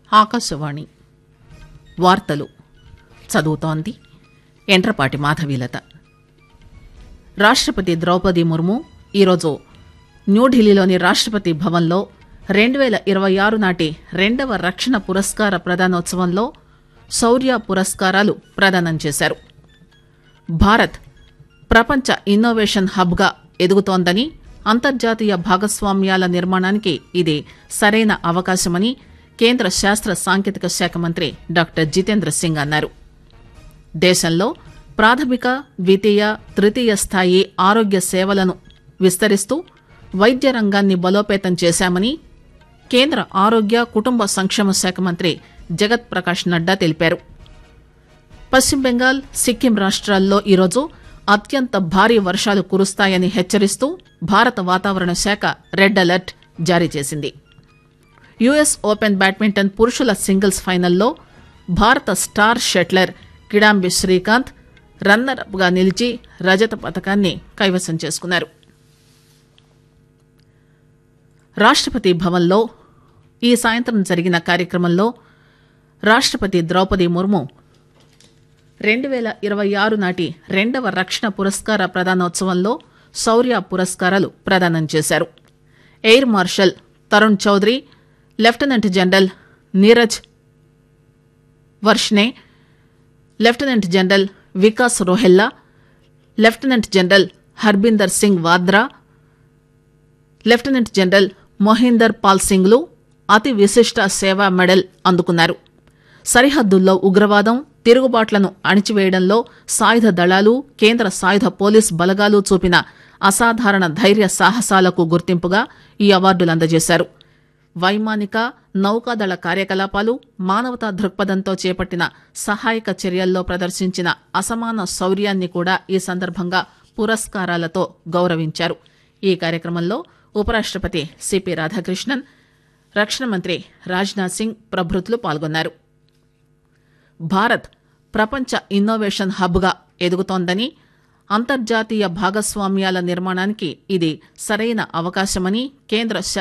ఆకాశవాణి వార్తలు చదువుతోంది ఎంట్రపాటి మాధవీలత రాష్టపతి ద్రౌపది ముర్ము ఈరోజు న్యూఢిల్లీలోని రాష్టపతి భవన్లో రెండు పేల ఇరవై ఆరు నాటి రెండవ రక్షణ పురస్కార ప్రదానోత్సవంలో శౌర్య పురస్కారాలు ప్రదానం చేశారు భారత్ ప్రపంచ ఇన్నోవేషన్ హబ్గా ఎదుగుతోందని అంతర్జాతీయ భాగస్వామ్యాల నిర్మాణానికి ఇది సరైన అవకాశమని కేంద్ర శాస్త్ర సాంకేతిక శాఖ మంత్రి డాక్టర్ జితేంద్ర సింగ్ అన్నారు దేశంలో ప్రాథమిక ద్వితీయ తృతీయ స్థాయి ఆరోగ్య సేవలను విస్తరిస్తూ వైద్య రంగాన్ని బలోపేతం చేశామని కేంద్ర ఆరోగ్య కుటుంబ సంక్షేమ శాఖ మంత్రి జగత్ ప్రకాష్ నడ్డా తెలిపారు పశ్చిమ బెంగాల్ సిక్కిం రాష్ట్రాల్లో ఈరోజు అత్యంత భారీ వర్షాలు కురుస్తాయని హెచ్చరిస్తూ భారత వాతావరణ శాఖ రెడ్ అలర్ట్ జారీ చేసింది యుఎస్ ఓపెన్ బ్యాడ్మింటన్ పురుషుల సింగిల్స్ ఫైనల్లో భారత star shuttler Kidambi Srikanth runner up గా నిలిచి రజత పథకాన్ని కైవసం చేసుకున్నారు రాష్టపతి భవన్లో ఈ సాయంత్రం జరిగిన కార్యక్రమంలో రాష్టపతి ద్రౌపది ముర్ము రెండు పేల ఇరవై ఆరు నాటి రెండవ రక్షణ పురస్కార ప్రదానోత్సవంలో శౌర్య పురస్కారాలు ప్రదానం చేశారు air marshal Tarun Chaudhari lieutenant general Neeraj Varshney lieutenant general Vikas Rohella lieutenant general Harbinder Singh Vadra lieutenant general Mohinder Pal సింగ్లు అతి విశిష్ట సేవా మెడల్ అందుకున్నారు సరిహద్దుల్లో ఉగ్రవాదం తిరుగుబాట్లను అణిచివేయడంలో సాయుధ దళాలు కేంద్ర సాయుధ పోలీస్ బలగాలు చూపిన అసాధారణ ధైర్య సాహసాలకు గుర్తింపుగా ఈ అవార్డులు అందజేశారు వైమానిక నౌకాదళ కార్యకలాపాలు మానవతా దృక్పథంతో చేపట్టిన సహాయక చర్యల్లో ప్రదర్శించిన అసమాన శౌర్యాన్ని కూడా ఈ సందర్భంగా పురస్కారాలతో గౌరవించారు ఈ కార్యక్రమంలో ఉపరాష్టపతి సిపి రాధాకృష్ణన్ రక్షణ మంత్రి రాజ్నాథ్ సింగ్ ప్రభృతులు పాల్గొన్నారు భారత్ ప్రపంచ ఇన్నోవేషన్ హబ్గా ఎదుగుతోందని అంతర్జాతీయ భాగస్వామ్యాల నిర్మాణానికి ఇది సరైన అవకాశమని కేంద్ర